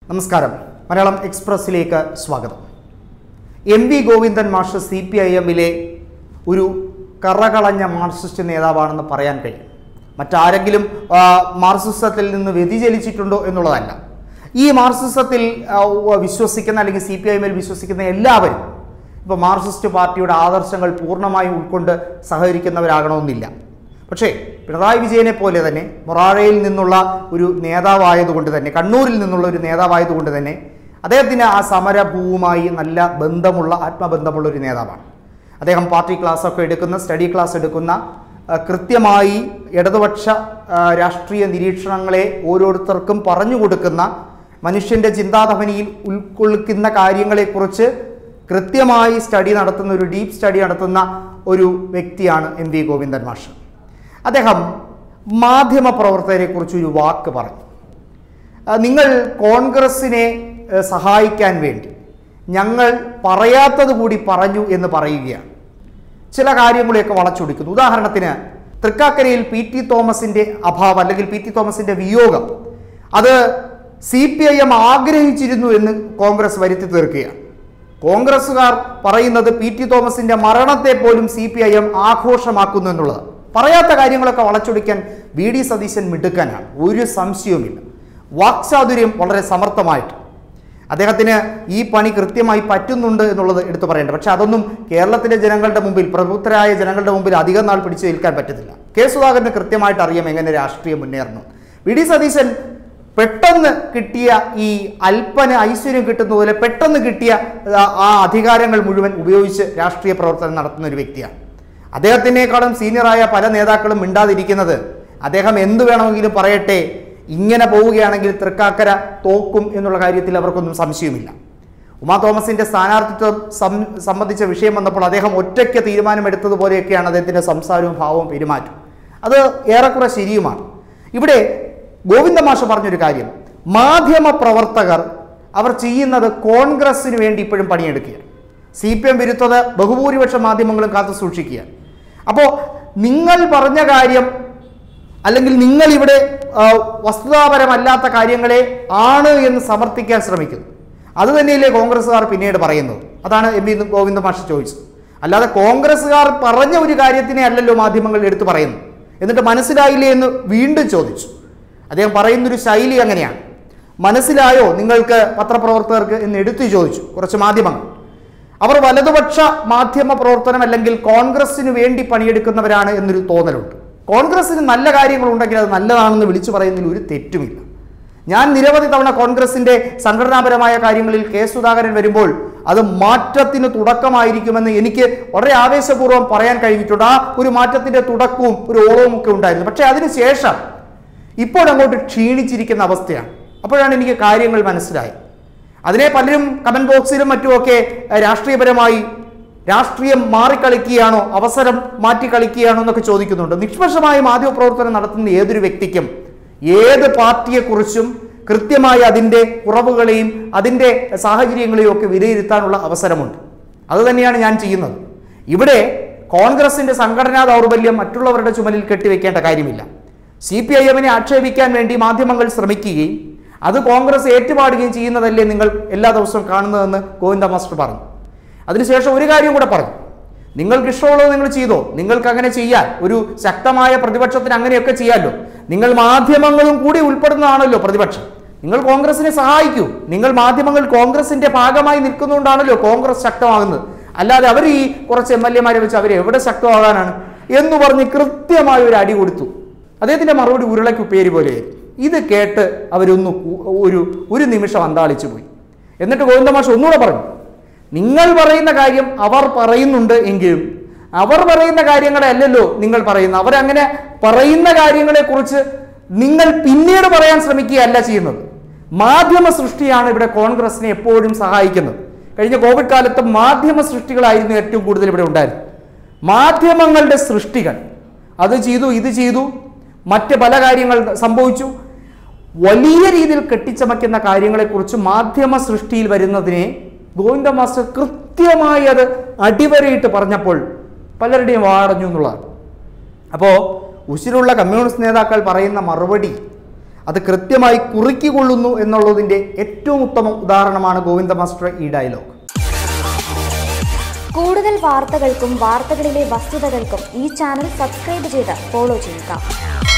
നമസ്കാരം മലയാളം എക്സ്പ്രസ്സിലേക്ക് സ്വാഗതം M V Govindan മാഷ് സി പി ഐ എമ്മിലെ ഒരു കറകളഞ്ഞ മാർക്സിസ്റ്റ് നേതാവാണെന്ന് പറയാൻ കഴിയും മറ്റാരെങ്കിലും ആ, മാർക്സിസത്തിൽ നിന്ന് വ്യതിചലിച്ചിട്ടുണ്ടോ എന്നുള്ളതല്ല ഈ മാർക്സിസത്തിൽ ആ, ഉ- വിശ്വസിക്കുന്ന അല്ലെങ്കിൽ സി പി ഐ എമ്മിൽ വിശ്വസിക്കുന്ന എല്ലാവരും ഇപ്പോൾ മാർക്സിസ്റ്റ് പാർട്ടിയുടെ ആദർശങ്ങൾ പൂർണ്ണമായും ഉൾക്കൊണ്ട് സഹകരിക്കുന്നവരാകണമെന്നില്ല പക്ഷേ പിണറായി വിജയനെ പോലെ തന്നെ മൊറാഴയിൽ നിന്നുള്ള ഒരു നേതാവായതുകൊണ്ട് തന്നെ കണ്ണൂരിൽ നിന്നുള്ള ഒരു നേതാവായതുകൊണ്ട് തന്നെ അദ്ദേഹത്തിന് ആ സമരഭൂവുമായി നല്ല ബന്ധമുള്ള ആത്മബന്ധമുള്ള ഒരു നേതാവാണ് അദ്ദേഹം പാർട്ടി ക്ലാസ്സൊക്കെ എടുക്കുന്ന സ്റ്റഡി ക്ലാസ് എടുക്കുന്ന ആ, കൃത്യമായി ഇടതുപക്ഷ ആ, രാഷ്ട്രീയ നിരീക്ഷണങ്ങളെ ഓരോരുത്തർക്കും പറഞ്ഞു കൊടുക്കുന്ന മനുഷ്യൻ്റെ ചിന്താധമനിയിൽ ഉൾക്കൊള്ളിക്കുന്ന കാര്യങ്ങളെക്കുറിച്ച് കൃത്യമായി സ്റ്റഡി നടത്തുന്ന ഒരു ഡീപ്പ് സ്റ്റഡി നടത്തുന്ന ഒരു വ്യക്തിയാണ് എം വി ഗോവിന്ദൻ മാഷ് അദ്ദേഹം മാധ്യമ പ്രവർത്തകരെക്കുറിച്ച് ഒരു വാക്ക് പറഞ്ഞു ആ, നിങ്ങൾ കോൺഗ്രസിനെ ഏഹ്, സഹായിക്കാൻ വേണ്ടി ഞങ്ങൾ പറയാത്തത് കൂടി പറഞ്ഞു എന്ന് പറയുകയാണ് ചില കാര്യങ്ങളെയൊക്കെ വളച്ചൊടിക്കുന്നു ഉദാഹരണത്തിന് തൃക്കാക്കരയിൽ പി ടി തോമസിന്റെ അഭാവം അല്ലെങ്കിൽ പി ടി തോമസിന്റെ വിയോഗം അത് സി പി ഐ എം ആഗ്രഹിച്ചിരുന്നു എന്ന് കോൺഗ്രസ് വരുത്തി തീർക്കുകയാണ് കോൺഗ്രസ്സുകാർ പറയുന്നത് പി ടി തോമസിന്റെ മരണത്തെ പോലും സി പി ഐ എം ആഘോഷമാക്കുന്നു എന്നുള്ളത് പറയാത്ത കാര്യങ്ങളൊക്കെ വളച്ചൊടിക്കാൻ വി ഡി സതീശൻ മിടുക്കാനാണ് ഒരു സംശയവുമില്ല വാക്ചാതുര്യം വളരെ സമർത്ഥമായിട്ട് അദ്ദേഹത്തിന് ഈ പണി കൃത്യമായി പറ്റുന്നുണ്ട് എന്നുള്ളത് എടുത്തു പറയേണ്ട പക്ഷെ അതൊന്നും കേരളത്തിലെ ജനങ്ങളുടെ മുമ്പിൽ പ്രബുദ്ധരായ ജനങ്ങളുടെ മുമ്പിൽ അധികം നാൾ പിടിച്ചു നിൽക്കാൻ പറ്റത്തില്ല കെ സുധാകരന് കൃത്യമായിട്ട് അറിയാം എങ്ങനെ രാഷ്ട്രീയം മുന്നേറണം വി ഡി സതീശൻ പെട്ടെന്ന് കിട്ടിയ ഈ അല്പന ഐശ്വര്യം കിട്ടുന്ന പോലെ പെട്ടെന്ന് കിട്ടിയ ആ- ആ അധികാരങ്ങൾ മുഴുവൻ ഉപയോഗിച്ച് രാഷ്ട്രീയ പ്രവർത്തനം നടത്തുന്ന ഒരു വ്യക്തിയാണ് അദ്ദേഹത്തിനേക്കാളും സീനിയറായ പല നേതാക്കളും മിണ്ടാതിരിക്കുന്നത് അദ്ദേഹം എന്തു വേണമെങ്കിലും പറയട്ടെ ഇങ്ങനെ പോവുകയാണെങ്കിൽ തൃക്കാക്കര തോക്കും എന്നുള്ള കാര്യത്തിൽ അവർക്കൊന്നും സംശയമില്ല ഉമാ തോമസിന്റെ സ്ഥാനാർത്ഥിത്വം സം- സംബന്ധിച്ച വിഷയം വന്നപ്പോൾ അദ്ദേഹം ഒറ്റയ്ക്ക് തീരുമാനമെടുത്തതുപോലെയൊക്കെയാണ് അദ്ദേഹത്തിന്റെ സംസാരവും ഭാവവും പെരുമാറ്റവും അത് ഏറെക്കുറെ ശരിയുമാണ് ഇവിടെ ഗോവിന്ദ മാഷ പറഞ്ഞൊരു കാര്യം മാധ്യമ പ്രവർത്തകർ അവർ ചെയ്യുന്നത് കോൺഗ്രസിന് വേണ്ടി ഇപ്പോഴും പണിയെടുക്കുകയാണ് സി പി എം വിരുദ്ധത ബഹുഭൂരിപക്ഷ മാധ്യമങ്ങളും കാത്തു സൂക്ഷിക്കുകയാണ് അപ്പോൾ നിങ്ങൾ പറഞ്ഞ കാര്യം അല്ലെങ്കിൽ നിങ്ങൾ ഇവിടെ ആ, വസ്തുതാപരമല്ലാത്ത കാര്യങ്ങളെ ആണ് എന്ന് സമർത്ഥിക്കാൻ ശ്രമിക്കുന്നു അത് തന്നെയല്ലേ കോൺഗ്രസ്സുകാർ പിന്നീട് പറയുന്നത് അതാണ് എം വി ഗോവിന്ദ മാഷ് ചോദിച്ചത് അല്ലാതെ കോൺഗ്രസ്സുകാർ പറഞ്ഞ ഒരു കാര്യത്തിനെ അല്ലല്ലോ മാധ്യമങ്ങൾ എടുത്തു പറയുന്നു എന്നിട്ട് മനസ്സിലായില്ലേ എന്ന് വീണ്ടും ചോദിച്ചു അദ്ദേഹം പറയുന്നൊരു ശൈലി അങ്ങനെയാണ് മനസ്സിലായോ നിങ്ങൾക്ക് പത്രപ്രവർത്തകർക്ക് എന്ന് എടുത്തു ചോദിച്ചു കുറച്ച് മാധ്യമങ്ങൾ അവർ വലതുപക്ഷ മാധ്യമ പ്രവർത്തനം അല്ലെങ്കിൽ കോൺഗ്രസിന് വേണ്ടി പണിയെടുക്കുന്നവരാണ് എന്നൊരു തോന്നലുണ്ട് കോൺഗ്രസിന് നല്ല കാര്യങ്ങളുണ്ടെങ്കിൽ അത് നല്ലതാണെന്ന് വിളിച്ചു പറയുന്നതിൽ ഒരു തെറ്റുമില്ല ഞാൻ നിരവധി തവണ കോൺഗ്രസിന്റെ സംഘടനാപരമായ കാര്യങ്ങളിൽ കെ സുധാകരൻ വരുമ്പോൾ അത് മാറ്റത്തിന് തുടക്കമായിരിക്കുമെന്ന് എനിക്ക് വളരെ ആവേശപൂർവ്വം പറയാൻ കഴിഞ്ഞിട്ടുണ്ട് ആ ഒരു മാറ്റത്തിന്റെ തുടക്കവും ഒരു ഓളവും ഒക്കെ ഉണ്ടായിരുന്നു പക്ഷേ അതിനുശേഷം ഇപ്പോൾ അങ്ങോട്ട് ക്ഷീണിച്ചിരിക്കുന്ന അവസ്ഥയാണ് അപ്പോഴാണ് എനിക്ക് കാര്യങ്ങൾ മനസ്സിലായത് അതിനെ പലരും കമന്റ് ബോക്സിലും മറ്റുമൊക്കെ ഏഹ്, രാഷ്ട്രീയപരമായി രാഷ്ട്രീയം മാറിക്കളിക്കുകയാണോ അവസരം മാറ്റി കളിക്കുകയാണോ എന്നൊക്കെ ചോദിക്കുന്നുണ്ട് നിഷ്പക്ഷമായ മാധ്യമപ്രവർത്തനം നടത്തുന്ന ഏതൊരു വ്യക്തിക്കും ഏത് പാർട്ടിയെക്കുറിച്ചും കൃത്യമായി അതിൻ്റെ കുറവുകളെയും അതിൻ്റെ സാഹചര്യങ്ങളെയും ഒക്കെ വിലയിരുത്താനുള്ള അവസരമുണ്ട് അത് തന്നെയാണ് ഞാൻ ചെയ്യുന്നത് ഇവിടെ കോൺഗ്രസിന്റെ സംഘടനാ ദൗർബല്യം മറ്റുള്ളവരുടെ ചുമലിൽ കെട്ടിവെക്കേണ്ട കാര്യമില്ല സി പി ഐ എമ്മിനെ ആക്ഷേപിക്കാൻ വേണ്ടി മാധ്യമങ്ങൾ ശ്രമിക്കുകയും അത് കോൺഗ്രസ് ഏറ്റുപാടുകയും ചെയ്യുന്നതല്ലേ നിങ്ങൾ എല്ലാ ദിവസവും കാണുന്നതെന്ന് ഗോവിന്ദ മാസ്റ്റർ പറഞ്ഞു അതിനുശേഷം ഒരു കാര്യം കൂടെ പറഞ്ഞു നിങ്ങൾക്ക് ഇഷ്ടമുള്ളത് നിങ്ങൾ ചെയ്തോ നിങ്ങൾക്ക് അങ്ങനെ ചെയ്യാൻ ഒരു ശക്തമായ പ്രതിപക്ഷത്തിന് അങ്ങനെയൊക്കെ ചെയ്യാമല്ലോ നിങ്ങൾ മാധ്യമങ്ങളും കൂടി ഉൾപ്പെടുന്നതാണല്ലോ പ്രതിപക്ഷം നിങ്ങൾ കോൺഗ്രസിനെ സഹായിക്കൂ നിങ്ങൾ മാധ്യമങ്ങൾ കോൺഗ്രസിന്റെ ഭാഗമായി നിൽക്കുന്നതുകൊണ്ടാണല്ലോ കോൺഗ്രസ് ശക്തമാകുന്നത് അല്ലാതെ അവർ ഈ കുറച്ച് എം എൽ എമാരെ വെച്ച് അവർ എവിടെ ശക്തമാകാനാണ് എന്ന് പറഞ്ഞ് കൃത്യമായ ഒരു അടി കൊടുത്തു അദ്ദേഹത്തിന്റെ മറുപടി ഉരുളയ്ക്ക് പേര് പോലെയായിരുന്നു ഇത് കേട്ട് അവരൊന്ന് കു- ഒരു ഒരു നിമിഷം അന്താളിച്ചു പോയി എന്നിട്ട് ഗോവിന്ദമാഷ് ഒന്നുകൂടെ പറഞ്ഞു നിങ്ങൾ പറയുന്ന കാര്യം അവർ പറയുന്നുണ്ട് എങ്കിലും അവർ പറയുന്ന കാര്യങ്ങളെ അല്ലല്ലോ നിങ്ങൾ പറയുന്നത് അവരങ്ങനെ പറയുന്ന കാര്യങ്ങളെ കുറിച്ച് നിങ്ങൾ പിന്നീട് പറയാൻ ശ്രമിക്കുകയല്ല ചെയ്യുന്നത് മാധ്യമ സൃഷ്ടിയാണ് ഇവിടെ കോൺഗ്രസിനെ എപ്പോഴും സഹായിക്കുന്നത് കഴിഞ്ഞ കോവിഡ് കാലത്ത് മാധ്യമ സൃഷ്ടികളായിരുന്നു ഏറ്റവും കൂടുതൽ ഇവിടെ ഉണ്ടായിരുന്നത് മാധ്യമങ്ങളുടെ സൃഷ്ടികൾ അത് ചെയ്തു ഇത് ചെയ്തു മറ്റ് പല കാര്യങ്ങൾ സംഭവിച്ചു വലിയ രീതിയിൽ കെട്ടിച്ചമയ്ക്കുന്ന കാര്യങ്ങളെക്കുറിച്ച് മാധ്യമ സൃഷ്ടിയിൽ വരുന്നതിനെ ഗോവിന്ദ മാസ്റ്റർ കൃത്യമായി അത് അടിവരയിട്ട് പറഞ്ഞപ്പോൾ പലരുടെയും വാടഞ്ഞു എന്നുള്ളതാണ് അപ്പോൾ ഉശിരുള്ള കമ്മ്യൂണിസ്റ്റ് നേതാക്കൾ പറയുന്ന മറുപടി അത് കൃത്യമായി കുറുക്കിക്കൊള്ളുന്നു എന്നുള്ളതിൻ്റെ ഏറ്റവും ഉത്തമ ഉദാഹരണമാണ് ഗോവിന്ദ മാസ്റ്റർ ഈ ഡയലോഗ് കൂടുതൽ വാർത്തകൾക്കും വാർത്തകളിലെ വസ്തുതകൾക്കും ഈ ചാനൽ സബ്സ്ക്രൈബ് ചെയ്ത് ഫോളോ ചെയ്യുക